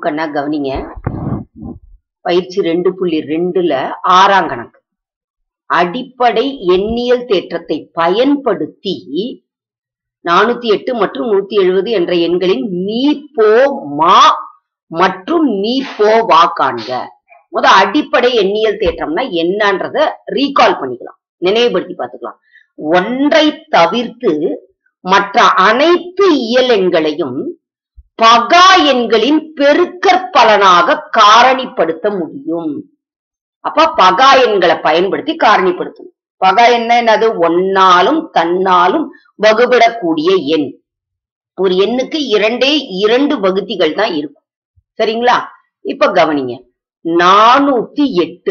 கண்ணா கவனிங்க பயிற்சி ரெண்டு புள்ளி ரெண்டுல ஆறாம் கணக்கு அடிப்படை எண்ணியல் தேற்றத்தை பயன்படுத்தி நானூத்தி எட்டு மற்றும் நூத்தி எழுபது என்ற எண்களின் மீ போ மா மற்றும் மீ போ வா காண்க முத அடிப்படை எண்ணியல் தேற்றம்னா என்னன்றத ரீகால் பண்ணிக்கலாம் நினைவுபடுத்தி பார்த்துக்கலாம் ஒன்றை தவிர்த்து மற்ற அனைத்து இயல் எண்களையும் பகா எண்களின் பெருக்கற்பலனாக காரணிப்படுத்த முடியும் அப்ப பகா எண்களை பயன்படுத்தி காரணிப்படுத்தணும் பகா என்ன என்னது ஒன்னாலும் தன்னாலும் வகுபடக்கூடிய எண் ஒரு எண்ணுக்கு இரண்டே இரண்டு வகுத்திகள் தான் இருக்கும் சரிங்களா இப்ப கவனிங்க நானூத்தி எட்டு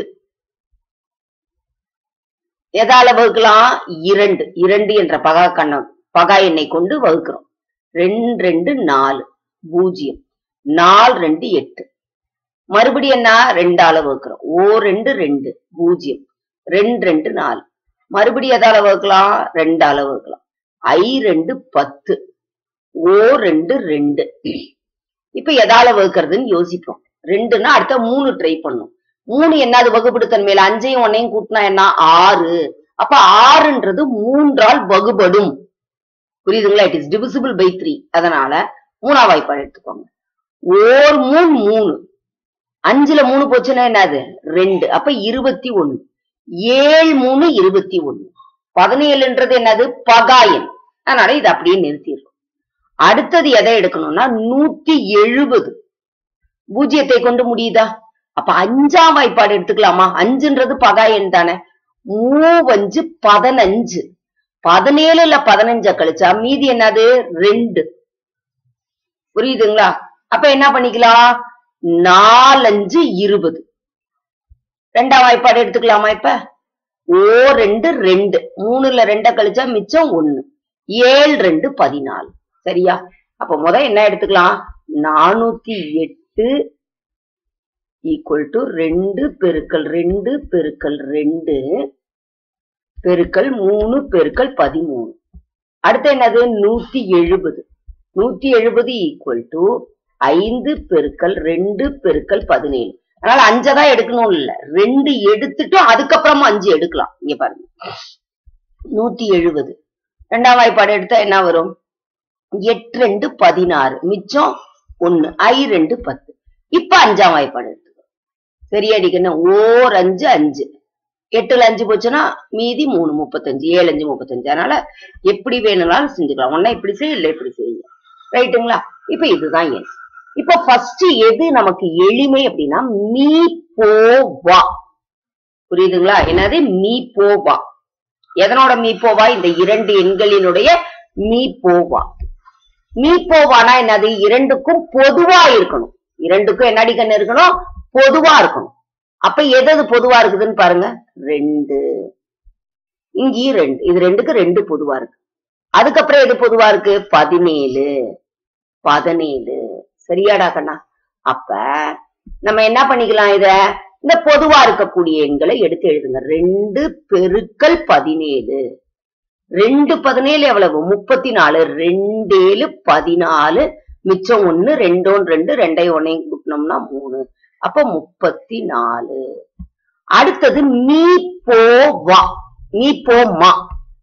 எதால வகுக்கலாம் இரண்டு இரண்டு என்ற பகா கண்ணம் பகா எண்ணை கொண்டு வகுக்கிறோம் ரெண்டு ரெண்டு நாலு பூஜ்ஜியம் நாலு ரெண்டு எட்டு மறுபடியும் என்ன ரெண்டால வகுக்கிறோம் ஓ ரெண்டு ரெண்டு பூஜ்ஜியம் ரெண்டு ரெண்டு நாலு மறுபடியும் எதால வகுக்கலாம் ரெண்டால வகுக்கலாம் ஐ ரெண்டு பத்து ஓ ரெண்டு ரெண்டு இப்ப எதால வகுக்கிறதுன்னு யோசிப்போம் ரெண்டுன்னா அடுத்த மூணு ட்ரை பண்ணும் மூணு என்னது வகுப்படுத்தன் மேல அஞ்சையும் ஒன்னையும் கூட்டினா என்ன ஆறு அப்ப ஆறுன்றது மூன்றால் வகுபடும் புரியுதுங்களா it is divisible by three அதனால மூணா வாய்ப்பாடு எடுத்துக்கோங்க ஓர் மூணு மூணு அஞ்சுல மூணு போச்சுன்னா என்னது ரெண்டு அப்ப இருபத்தி ஒண்ணு ஏழு மூணு இருபத்தி ஒண்ணு பதினேழுன்றது என்னது பகாயன் அதனால இது அப்படியே நிறுத்திடுறோம் அடுத்தது எதை எடுக்கணும்னா நூத்தி எழுபது பூஜ்ஜியத்தை கொண்டு முடியுதா அப்ப அஞ்சாம் வாய்ப்பாடு எடுத்துக்கலாமா அஞ்சுன்றது பகாயன் தானே மூவஞ்சு பதினஞ்சு பதினேழுல பதினஞ்ச கழிச்சா மீதி என்னது ரெண்டு புரியுதுங்களா அப்ப என்ன பண்ணிக்கலாம் நாலஞ்சு இருபது ரெண்டாம் வாய்ப்பாடு எடுத்துக்கலாமா இப்ப ஓ ரெண்டு ரெண்டு மூணுல ரெண்ட கழிச்சா மிச்சம் ஒண்ணு ஏழு ரெண்டு பதினாலு சரியா அப்ப முத என்ன எடுத்துக்கலாம் நானூத்தி எட்டு ஈக்குவல் டு ரெண்டு பெருக்கல் ரெண்டு பெருக்கல் ரெண்டு பெருக்கல் மூணு பெருக்கல் பதிமூணு அடுத்து என்னது நூத்தி எழுபது நூத்தி எழுபது ஈக்குவல் டு ஐந்து பெருக்கல் ரெண்டு பெருக்கல் பதினேழு அதனால அஞ்சதான் எடுக்கணும் இல்ல ரெண்டு எடுத்துட்டு அதுக்கப்புறமா அஞ்சு எடுக்கலாம் இங்க பாருங்க நூத்தி எழுபது ரெண்டாம் வாய்ப்பாடு எடுத்தா என்ன வரும் எட்டு ரெண்டு பதினாறு மிச்சம் ஒண்ணு ஐ ரெண்டு பத்து இப்ப அஞ்சாம் வாய்ப்பாடு எடுத்துக்கோ சரியா அடிக்கணும் ஓர் அஞ்சு அஞ்சு எட்டுல அஞ்சு போச்சுன்னா மீதி மூணு முப்பத்தஞ்சு ஏழு அஞ்சு முப்பத்தஞ்சு அதனால எப்படி வேணும்னாலும் செஞ்சுக்கலாம் ஒன்னா இப்படி செய்ய இல்ல இப்படி செய்யுங்க ரைட்டுங்களா இப்ப இதுதான் எண் இப்ப ஃபர்ஸ்ட் எது நமக்கு எளிமை அப்படின்னா மீ போ வா புரியுதுங்களா என்னது மீ போ வா எதனோட மீ போவா இந்த இரண்டு எண்களினுடைய மீ போவா மீ போவானா என்னது இரண்டுக்கும் பொதுவா இருக்கணும் இரண்டுக்கும் என்னடி கண்ணு இருக்கணும் பொதுவா இருக்கணும் அப்ப எது எது பொதுவா இருக்குதுன்னு பாருங்க ரெண்டு இங்கேயும் ரெண்டு இது ரெண்டுக்கு ரெண்டு பொதுவா இருக்கு அதுக்கப்புறம் எது பொதுவா இருக்கு பதினேழு பதினேழு சரியாடா கண்ணா அப்ப நம்ம என்ன பண்ணிக்கலாம் இத இந்த பொதுவா இருக்கக்கூடிய எண்களை எடுத்து எழுதுங்க ரெண்டு பெருக்கல் பதினேழு ரெண்டு பதினேழு எவ்வளவு முப்பத்தி நாலு ரெண்டேழு பதினாலு மிச்சம் ஒண்ணு ரெண்டோன் ரெண்டு ரெண்டையும் ஒன்னையும் கூட்டினோம்னா மூணு அப்ப முப்பத்தி நாலு அடுத்தது மீ போ வா மீ போ மா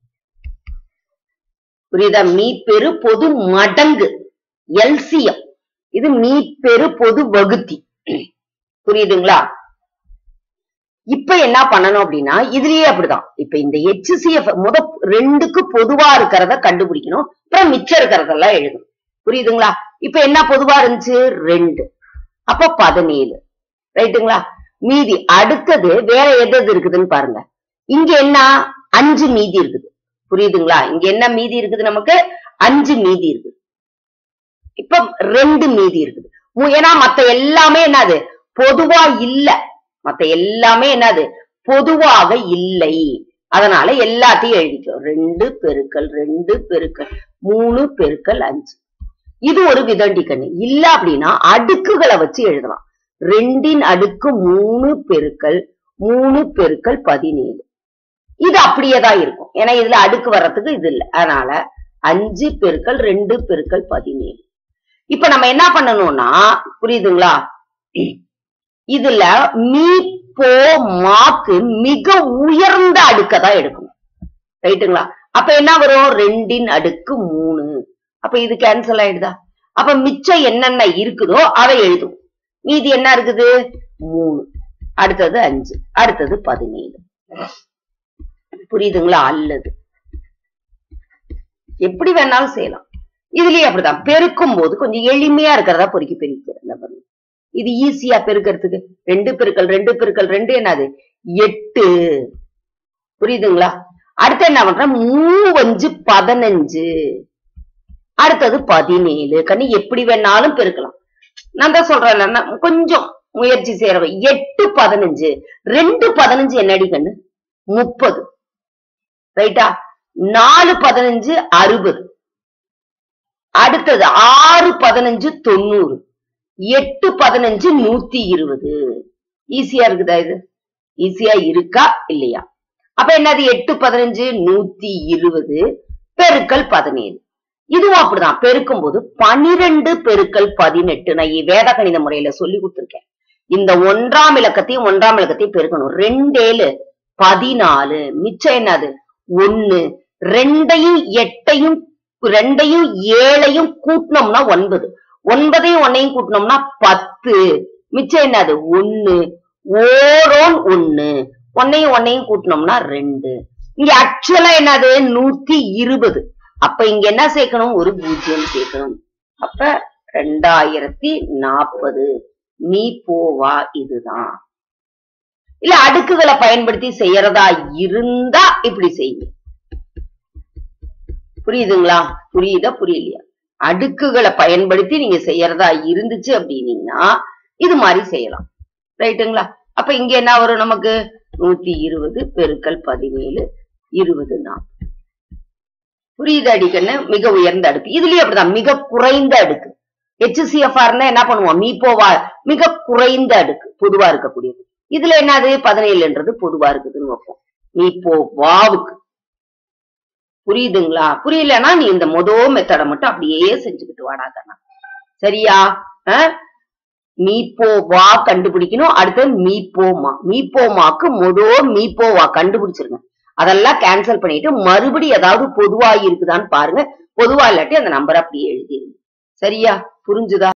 புரியுதா மீ பெரு பொது மடங்கு எல்சியம் இது மீ பெரு பொது வகுத்தி புரியுதுங்களா இப்ப என்ன பண்ணணும் அப்படின்னா இதுலயே அப்படிதான் இப்ப இந்த ஹெச்சிஎஃப் முத ரெண்டுக்கு பொதுவா இருக்கிறத கண்டுபிடிக்கணும் அப்புறம் மிச்சம் இருக்கிறதெல்லாம் எழுதணும் புரியுதுங்களா இப்ப என்ன பொதுவா இருந்துச்சு ரெண்டு அப்ப பதினேழு ரைட்டுங்களா மீதி அடுத்தது வேற எது எது இருக்குதுன்னு பாருங்க இங்க என்ன அஞ்சு மீதி இருக்குது புரியுதுங்களா இங்க என்ன மீதி இருக்குது நமக்கு அஞ்சு மீதி இருக்குது இப்ப ரெண்டு மீதி இருக்குது மு- ஏன்னா மத்த எல்லாமே என்னது பொதுவா இல்ல மத்த எல்லாமே என்னது பொதுவாக இல்லை அதனால எல்லாத்தையும் எழுதிக்கோ ரெண்டு பெருக்கல் ரெண்டு பெருக்கல் மூணு பெருக்கல் அஞ்சு இது ஒரு விதண்டி கண்ணு இல்ல அப்படின்னா அடுக்குகளை வச்சு எழுதலாம் ரெண்டின் அடுக்கு மூணு பெருக்கல் மூணு பெருக்கல் பதினேழு இது அப்படியே தான் இருக்கும் ஏன்னா இதுல அடுக்கு வர்றதுக்கு இது இல்ல அதனால அஞ்சு பெருக்கல் ரெண்டு பெருக்கல் பதினேழு இப்ப நம்ம என்ன பண்ணணும்னா புரியுதுங்களா இதுல மீ போ மாக்கு மிக உயர்ந்த அடுக்க தான் எடுக்கணும் ரைட்டுங்களா அப்ப என்ன வரும் ரெண்டின் அடுக்கு மூணு அப்ப இது கேன்சல் ஆயிடுதா அப்ப மிச்சம் என்னென்ன இருக்குதோ அதை எழுதும் மீதி என்ன இருக்குது மூணு அடுத்தது அஞ்சு அடுத்தது பதினேழு புரியுதுங்களா அல்லது எப்படி வேணாலும் செய்யலாம் இதுலயே அப்படிதான் பெருக்கும் போது கொஞ்சம் எளிமையா இருக்கிறதா பொறுக்கி பெருக்கிறேன் பாருங்க இது ஈஸியா பெருக்கிறதுக்கு ரெண்டு பெருக்கல் ரெண்டு பெருக்கல் ரெண்டு என்னது எட்டு புரியுதுங்களா அடுத்து என்ன பண்றேன் மூவஞ்சு பதினஞ்சு அடுத்தது பதினேழு கண்ணு எப்படி வேணாலும் பெருக்கலாம் நான் தான் சொல்றேன் நான் கொஞ்சம் முயற்சி செய்யறவ எட்டு பதினஞ்சு ரெண்டு பதினஞ்சு என்னடி கண்ணு முப்பது ரைட்டா நாலு பதினஞ்சு அறுபது அடுத்தது ஆறு பதினஞ்சு தொண்ணூறு எட்டு பதினஞ்சு நூத்தி இருபது ஈஸியா இருக்குதா இது ஈஸியா இருக்கா இல்லையா அப்ப என்னது எட்டு பதினஞ்சு நூத்தி இருபது பெருக்கல் பதினேழு இதுவும் அப்படிதான் பெருக்கும் போது பனிரெண்டு பெருக்கல் பதினெட்டு நான் இ- வேத கணித முறையில சொல்லி கொடுத்திருக்கேன் இந்த ஒன்றாம் இலக்கத்தையும் ஒன்றாம் இலக்கத்தையும் பெருக்கணும் ரெண்டேழு பதினாலு மிச்சம் என்னது ஒண்ணு ரெண்டையும் எட்டையும் ரெண்டையும் ஏழையும் கூட்டினோம்னா ஒன்பது ஒன்பதையும் ஒன்னையும் கூட்டினோம்னா பத்து மிச்சம் என்னது ஒண்ணு ஓரோன் ஒண்ணு ஒன்னையும் ஒன்னையும் கூட்டினோம்னா ரெண்டு இங்க ஆக்சுவலா என்னது நூத்தி இருபது அப்ப இங்க என்ன சேர்க்கணும் ஒரு பூஜ்ஜியம் சேர்க்கணும் அப்ப ரெண்டாயிரத்தி நாற்பது நீ போவா இதுதான் இல்ல அடுக்குகளை பயன்படுத்தி செய்யறதா இருந்தா இப்படி செய்யுங்க புரியுதுங்களா புரியுதா புரியலையா அடுக்குகளை பயன்படுத்தி நீங்க செய்யறதா இருந்துச்சு அப்படின்னீங்கன்னா இது மாதிரி செய்யலாம் ரைட்டுங்களா அப்ப இங்க என்ன வரும் நமக்கு நூத்தி இருபது பெருக்கல் பதினேழு இருபது நாற்பது புரியுது அடிக்கன்னு மிக உயர்ந்த அடுக்கு இதுலயும் அப்படிதான் மிக குறைந்த அடுக்கு ஹெச்சிசிஎஃப்ஆர்னா என்ன பண்ணுவோம் மீப்போவா மிக குறைந்த அடுக்கு பொதுவா இருக்கக்கூடியது இதுல என்னது பதினேழுன்றது பொதுவா இருக்குதுன்னு வைப்போம் மீப்போ வாவுக்கு புரியுதுங்களா புரியலன்னா நீ இந்த மொத மெத்தடை மட்டும் அப்படியே செஞ்சுக்கிட்டு வாடாதண்ணா சரியா அஹ்? மீப்போ வா கண்டுபிடிக்கணும் அடுத்து மீப்போமா மீப்போமாக்கு மொத மீப்போவா கண்டுபிடிச்சிருங்க அதெல்லாம் கேன்சல் பண்ணிட்டு மறுபடி ஏதாவது பொதுவா இருக்குதான்னு பாருங்க பொதுவா இல்லாட்டி அந்த நம்பர் அப்படியே எழுதிருங்க சரியா புரிஞ்சுதா